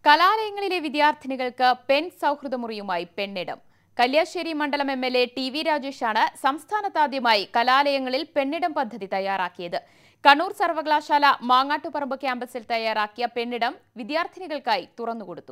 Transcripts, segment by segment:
കലാലയങ്ങളിലെ വിദ്യാർത്ഥിനികൾക്ക് പെൺ സൗഹൃദമുറിയുമായി പെണ്ണിടം കല്യാശ്ശേരി മണ്ഡലം M L A T V രാജേഷാണ് സംസ്ഥാനത്താദ്യമായി കലാലയങ്ങളിൽ പെണ്ണിടം പദ്ധതി തയ്യാറാക്കിയത് കണ്ണൂർ സർവകലാശാല മാങ്ങാട്ടുപറമ്പ് ക്യാമ്പസിൽ തയ്യാറാക്കിയ പെണ്ണിടം വിദ്യാർത്ഥിനികൾക്കായി തുറന്നുകൊടുത്തു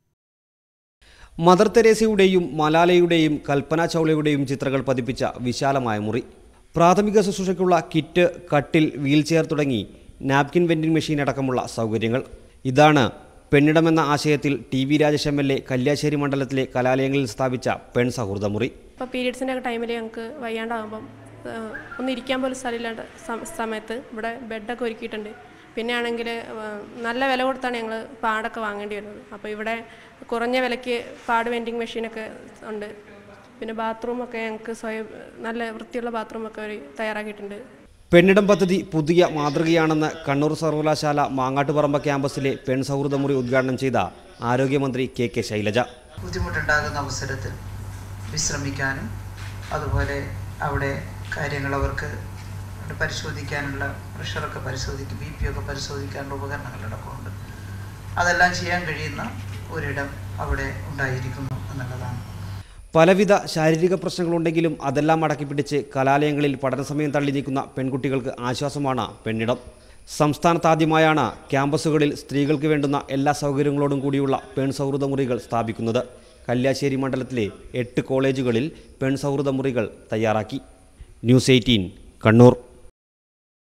മദർ തെരേസയുടെയും മലാലയുടെയും കൽപ്പന ചൗളയുടെയും ചിത്രങ്ങൾ പതിപ്പിച്ച വിശാലമായ മുറി പ്രാഥമിക ശുശ്രൂഷയ്ക്കുള്ള കിറ്റ് കട്ടിൽ വീൽചെയർ തുടങ്ങി നാപ്കിൻ വെൻഡിംഗ് മെഷീൻ അടക്കമുള്ള സൗകര്യങ്ങൾ ഇതാണ് പെണ്ണിടമെന്ന ആശയത്തിൽ T V Rajesh M L A Kalliasseri മണ്ഡലത്തിലെ കലാലയങ്ങളിൽ സ്ഥാപിച്ച പെൺ സൗഹൃദ മുറി ഇപ്പോൾ പീരീഡ്സിൻ്റെ ഒക്കെ ടൈമിൽ ഞങ്ങൾക്ക് വയ്യാണ്ടാകുമ്പം ഏഹ്, ഒന്ന് ഇരിക്കാൻ പോലും സ്ഥലമില്ലാത്ത സമ- സമയത്ത് ഇവിടെ ബെഡൊക്കെ ഒരുക്കിയിട്ടുണ്ട് പിന്നെ ആണെങ്കിൽ നല്ല വില കൊടുത്താണ് ഞങ്ങൾ പാടൊക്കെ വാങ്ങേണ്ടി വരുന്നത് അപ്പോൾ ഇവിടെ കുറഞ്ഞ വിലയ്ക്ക് പാട് വെൻഡിങ് മെഷീനൊക്കെ ഉണ്ട് പിന്നെ ബാത്റൂമൊക്കെ ഞങ്ങൾക്ക് സ്വയം നല്ല വൃത്തിയുള്ള ബാത്റൂമൊക്കെ അവർ തയ്യാറാക്കിയിട്ടുണ്ട് പെണ്ണിടം പദ്ധതി പുതിയ മാതൃകയാണെന്ന് കണ്ണൂർ സർവകലാശാല മാങ്ങാട്ടുപറമ്പ ക്യാമ്പസിലെ പെൺ സൗഹൃദ മുറി ഉദ്ഘാടനം ചെയ്ത ആരോഗ്യമന്ത്രി കെ കെ ശൈലജ ബുദ്ധിമുട്ടുണ്ടാകുന്ന അവസരത്തിൽ വിശ്രമിക്കാനും അതുപോലെ അവിടെ കാര്യങ്ങൾ അവർക്ക് പരിശോധിക്കാനുള്ള പ്രഷറൊക്കെ പരിശോധിക്കും ബി പി ഒക്കെ പരിശോധിക്കാനുള്ള ഉപകരണങ്ങളടക്കമുണ്ട് അതെല്ലാം ചെയ്യാൻ കഴിയുന്ന ഒരിടം അവിടെ ഉണ്ടായിരിക്കുന്നു എന്നുള്ളതാണ് പലവിധ ശാരീരിക പ്രശ്നങ്ങളുണ്ടെങ്കിലും അതെല്ലാം അടക്കിപ്പിടിച്ച് കലാലയങ്ങളിൽ പഠനസമയം തള്ളി നീക്കുന്ന പെൺകുട്ടികൾക്ക് ആശ്വാസമാണ് പെണ്ണിടം സംസ്ഥാനത്താദ്യമായാണ് ക്യാമ്പസുകളിൽ സ്ത്രീകൾക്ക് വേണ്ടുന്ന എല്ലാ സൗകര്യങ്ങളോടും കൂടിയുള്ള പെൺ സൗഹൃദ മുറികൾ സ്ഥാപിക്കുന്നത് കല്യാശ്ശേരി മണ്ഡലത്തിലെ എട്ട് കോളേജുകളിൽ പെൺ സൗഹൃദ മുറികൾ തയ്യാറാക്കി ന്യൂസ് എയ്റ്റീൻ കണ്ണൂർ